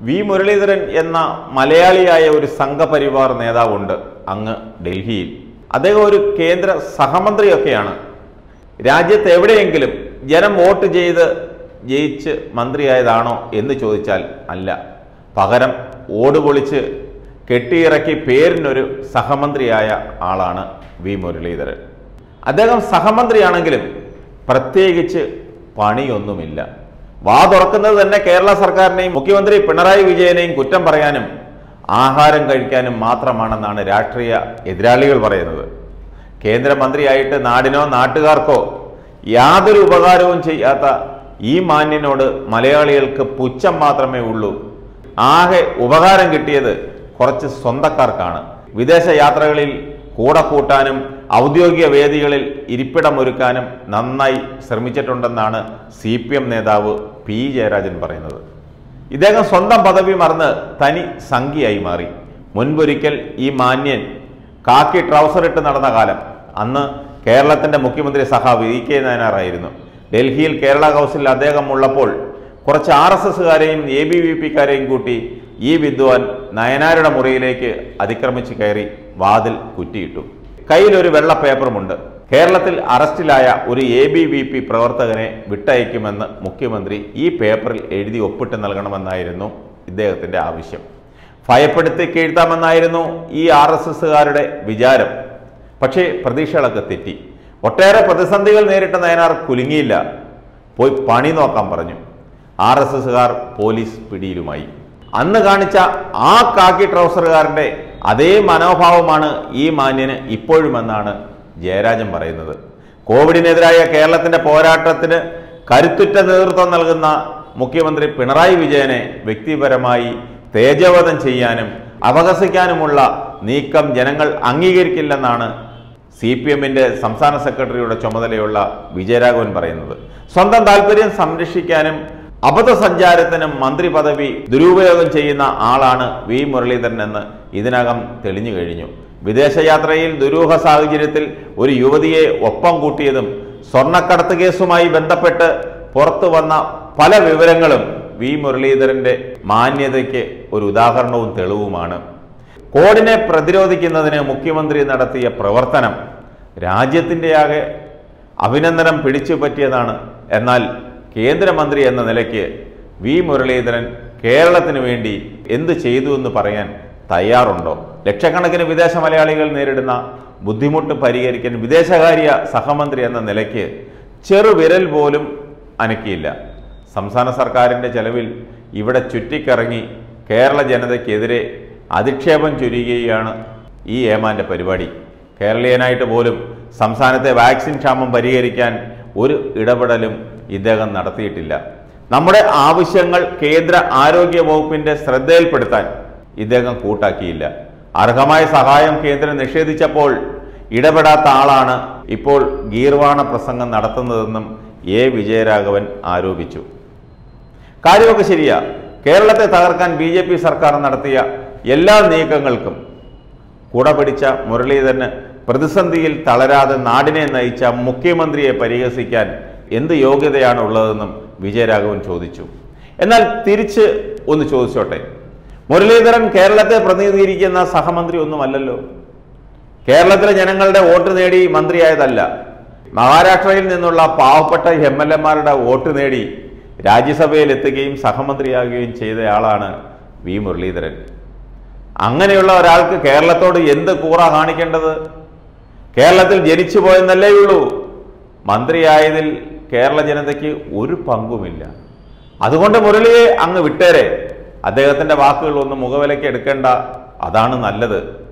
V Muraleedharan എന്ന മലയാളിയായ ഒരു സംഘപരിവാർ നേതാവുണ്ട് അങ്ങ് ഡൽഹിയിൽ അദ്ദേഹം ഒരു കേന്ദ്ര സഹമന്ത്രിയൊക്കെയാണ് രാജ്യത്ത് എവിടെയെങ്കിലും ജനം വോട്ട് ചെയ്ത് ജയിച്ച് മന്ത്രിയായതാണോ എന്ന് ചോദിച്ചാൽ അല്ല പകരം ഓട് പൊളിച്ച് കെട്ടിയിറക്കി പേരിനൊരു സഹമന്ത്രിയായ ആളാണ് വി മുരളീധരൻ അദ്ദേഹം സഹമന്ത്രിയാണെങ്കിലും പ്രത്യേകിച്ച് പണിയൊന്നുമില്ല വാ തുറക്കുന്നത് തന്നെ കേരള സർക്കാരിനെയും മുഖ്യമന്ത്രി പിണറായി വിജയനെയും കുറ്റം പറയാനും ആഹാരം കഴിക്കാനും മാത്രമാണെന്നാണ് രാഷ്ട്രീയ എതിരാളികൾ പറയുന്നത് കേന്ദ്രമന്ത്രിയായിട്ട് നാടിനോ നാട്ടുകാർക്കോ യാതൊരു ഉപകാരവും ചെയ്യാത്ത ഈ മാന്യനോട് മലയാളികൾക്ക് പുച്ഛം മാത്രമേ ഉള്ളൂ ആകെ ഉപകാരം കിട്ടിയത് കുറച്ച് സ്വന്തക്കാർക്കാണ് വിദേശ യാത്രകളിൽ കൂടെ കൂട്ടാനും ഔദ്യോഗിക വേദികളിൽ ഇരിപ്പിടമൊരുക്കാനും നന്നായി ശ്രമിച്ചിട്ടുണ്ടെന്നാണ് സി പി എം നേതാവ് പി ജയരാജൻ പറയുന്നത് ഇദ്ദേഹം സ്വന്തം പദവി മറന്ന് തനി സംഖ്യയായി മാറി മുൻപൊരിക്കൽ ഈ മാന്യൻ കാക്കി ട്രൗസർ ഇട്ട് നടന്ന കാലം അന്ന് കേരളത്തിന്റെ മുഖ്യമന്ത്രി സഹാവ് ഇ കെ നായനാറായിരുന്നു ഡൽഹിയിൽ കേരള ഹൗസിൽ അദ്ദേഹം ഉള്ളപ്പോൾ കുറച്ച് ആർ എസ് എസുകാരെയും എ ബി വി പിക്കാരെയും കൂട്ടി ഈ വിദ്വാൻ നയനാരുടെ മുറിയിലേക്ക് അതിക്രമിച്ച് കയറി വാതിൽ കുറ്റിയിട്ടു കയ്യിൽ ഒരു വെള്ള പേപ്പറുമുണ്ട് കേരളത്തിൽ അറസ്റ്റിലായ ഒരു എ ബി വി പി പ്രവർത്തകനെ വിട്ടയക്കുമെന്ന് മുഖ്യമന്ത്രി ഈ പേപ്പറിൽ എഴുതി ഒപ്പിട്ട് നൽകണമെന്നായിരുന്നു ഇദ്ദേഹത്തിന്റെ ആവശ്യം ഭയപ്പെടുത്തി കീഴ്ത്താമെന്നായിരുന്നു ഈ ആർ എസ് എസുകാരുടെ വിചാരം പക്ഷേ പ്രതീക്ഷകളൊക്കെ തെറ്റി ഒട്ടേറെ പ്രതിസന്ധികൾ നേരിട്ട നയനാർ കുലുങ്ങിയില്ല പോയി പണി നോക്കാൻ പറഞ്ഞു ആർ എസ് എസുകാർ പോലീസ് പിടിയിലുമായി അന്ന് കാണിച്ച ആ കാക്കി ട്രൗസറുകാരൻ്റെ അതേ മനോഭാവമാണ് ഈ മാന്യന് ഇപ്പോഴുമെന്നാണ് ജയരാജൻ പറയുന്നത് കോവിഡിനെതിരായ കേരളത്തിന്റെ പോരാട്ടത്തിന് കരുത്തുറ്റ നേതൃത്വം നൽകുന്ന മുഖ്യമന്ത്രി പിണറായി വിജയനെ വ്യക്തിപരമായി തേജവധം ചെയ്യാനും അപഹസിക്കാനുമുള്ള നീക്കം ജനങ്ങൾ അംഗീകരിക്കില്ലെന്നാണ് സി പി എമ്മിന്റെ സംസ്ഥാന സെക്രട്ടറിയുടെ ചുമതലയുള്ള വിജയരാഘവൻ പറയുന്നത് സ്വന്തം താല്പര്യം സംരക്ഷിക്കാനും അബദ്ധസഞ്ചാരത്തിനും മന്ത്രി പദവി ദുരുപയോഗം ചെയ്യുന്ന ആളാണ് വി മുരളീധരൻ എന്ന് ഇതിനകം തെളിഞ്ഞു കഴിഞ്ഞു വിദേശയാത്രയിൽ ദുരൂഹ സാഹചര്യത്തിൽ ഒരു യുവതിയെ ഒപ്പം കൂട്ടിയതും സ്വർണ്ണക്കടത്ത് കേസുമായി ബന്ധപ്പെട്ട് പുറത്തു വന്ന പല വിവരങ്ങളും വി മുരളീധരന്റെ മാന്യതയ്ക്ക് ഒരു ഉദാഹരണവും തെളിവുമാണ് കോവിഡിനെ പ്രതിരോധിക്കുന്നതിന് മുഖ്യമന്ത്രി നടത്തിയ പ്രവർത്തനം രാജ്യത്തിൻ്റെയാകെ അഭിനന്ദനം പിടിച്ചു പറ്റിയതാണ് എന്നാൽ കേന്ദ്രമന്ത്രി എന്ന നിലയ്ക്ക് വി മുരളീധരൻ കേരളത്തിന് വേണ്ടി എന്ത് ചെയ്തു എന്ന് പറയാൻ തയ്യാറുണ്ടോ ലക്ഷക്കണക്കിന് വിദേശ മലയാളികൾ നേരിടുന്ന ബുദ്ധിമുട്ട് പരിഹരിക്കാൻ വിദേശകാര്യ സഹമന്ത്രി എന്ന നിലയ്ക്ക് ചെറുവിരൽ പോലും അനക്കിയില്ല സംസ്ഥാന സർക്കാരിൻ്റെ ചെലവിൽ ഇവിടെ ചുറ്റിക്കറങ്ങി കേരള ജനതയ്ക്കെതിരെ അധിക്ഷേപം ചുരിയുകയാണ് ഈ ഏമാന്റെ പരിപാടി കേരളീയനായിട്ട് പോലും സംസ്ഥാനത്തെ വാക്സിൻ ക്ഷാമം പരിഹരിക്കാൻ ഒരു ഇടപെടലും ഇദ്ദേഹം നടത്തിയിട്ടില്ല നമ്മുടെ ആവശ്യങ്ങൾ കേന്ദ്ര ആരോഗ്യ വകുപ്പിന്റെ ശ്രദ്ധയിൽപ്പെടുത്താൻ ഇദ്ദേഹം കൂട്ടാക്കിയില്ല അർഹമായ സഹായം കേന്ദ്രം നിഷേധിച്ചപ്പോൾ ഇടപെടാത്ത ആളാണ് ഇപ്പോൾ ഗീർവാണ പ്രസംഗം നടത്തുന്നതെന്നും എ വിജയരാഘവൻ ആരോപിച്ചു കാര്യമൊക്കെ ശരിയാ കേരളത്തെ തകർക്കാൻ ബി ജെ പി സർക്കാർ നടത്തിയ എല്ലാ നീക്കങ്ങൾക്കും കുട പിടിച്ച മുരളീധരന് പ്രതിസന്ധിയിൽ തളരാതെ നാടിനെ നയിച്ച മുഖ്യമന്ത്രിയെ പരിഹസിക്കാൻ എന്ത് യോഗ്യതയാണ് ഉള്ളതെന്നും വിജയരാഘവൻ ചോദിച്ചു എന്നാൽ തിരിച്ച് ഒന്ന് ചോദിച്ചോട്ടെ മുരളീധരൻ കേരളത്തെ പ്രതിനിധീകരിക്കുന്ന സഹമന്ത്രി ഒന്നുമല്ലല്ലോ കേരളത്തിലെ ജനങ്ങളുടെ വോട്ട് നേടി മന്ത്രിയായതല്ല മഹാരാഷ്ട്രയിൽ നിന്നുള്ള പാവപ്പെട്ട എം എൽ എമാരുടെ വോട്ട് നേടി രാജ്യസഭയിൽ എത്തുകയും സഹമന്ത്രിയാകുകയും ചെയ്തയാളാണ് വി മുരളീധരൻ അങ്ങനെയുള്ള ഒരാൾക്ക് കേരളത്തോട് എന്ത് കൂറ കാണിക്കേണ്ടത് കേരളത്തിൽ ജനിച്ചു പോയെന്നല്ലേ ഉള്ളൂ മന്ത്രിയായതിൽ കേരള ജനതയ്ക്ക് ഒരു പങ്കുമില്ല അതുകൊണ്ട് മുരളിയെ അങ്ങ് വിട്ടേരെ അദ്ദേഹത്തിന്റെ വാക്കുകൾ ഒന്ന് മുഖവിലയ്ക്ക് എടുക്കേണ്ട അതാണ് നല്ലത്